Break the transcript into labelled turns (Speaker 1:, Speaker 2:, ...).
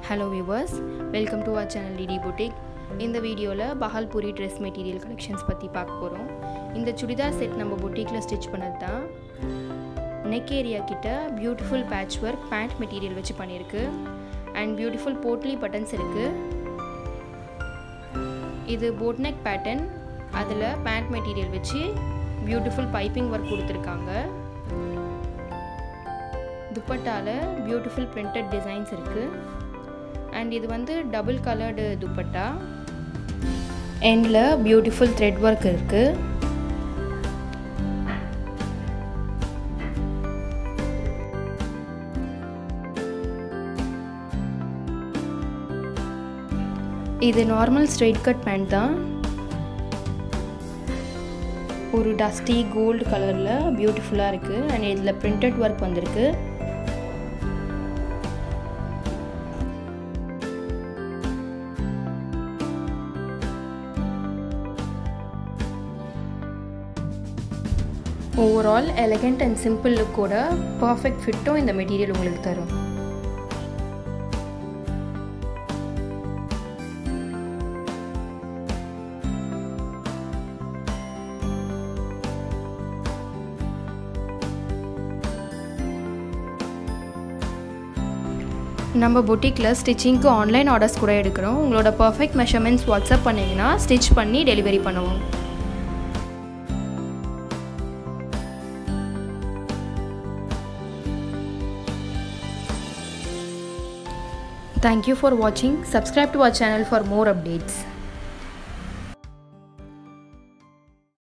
Speaker 1: Hello viewers welcome to our channel DD boutique இந்த வீடியோவில் பஹால்பூரி dress material collections பற்றி பார்க்க போகிறோம் இந்த சுடிதார் செட் நம்ம புட்டிக்கில் ஸ்டிச் பண்ணது தான் நெக் ஏரியா கிட்ட beautiful patch work band material வச்சு பண்ணியிருக்கு அண்ட் பியூட்டிஃபுல் போட்லி பட்டன்ஸ் இருக்குது இது போட் நெக் பேட்டர்ன் அதில் பேண்ட் மெட்டீரியல் வச்சு பியூட்டிஃபுல் பைப்பிங் ஒர்க் கொடுத்துருக்காங்க துப்பட்டாவில் பியூட்டிஃபுல் பிரிண்டட் டிசைன்ஸ் இருக்குது அண்ட் இது வந்து டபுள் கலர்டு துப்பட்டா எண்டில் பியூட்டிஃபுல் த்ரெட் ஒர்க் இருக்குது இது நார்மல் ஸ்ட்ரெயிட் கட் பேண்ட் தான் ஒரு டஸ்டி கோல்டு கலரில் பியூட்டிஃபுல்லாக இருக்குது அண்ட் இதில் பிரிண்டட் ஒர்க் வந்திருக்கு ஓவரால் எலகண்ட் அண்ட் சிம்பிள் லுக்கோட பர்ஃபெக்ட் ஃபிட்டும் இந்த மெட்டீரியல் உங்களுக்கு தரும் நம்ம புட்டிக்கில் ஸ்டிச்சிங்க்கு ஆன்லைன் ஆர்டர்ஸ் கூட எடுக்கிறோம் உங்களோட பர்ஃபெக்ட் மெஷர்மெண்ட்ஸ் வாட்ஸ்அப் பண்ணிங்கன்னா ஸ்டிச் பண்ணி டெலிவரி பண்ணுவோம் Thank you for watching. Subscribe to our channel for more updates.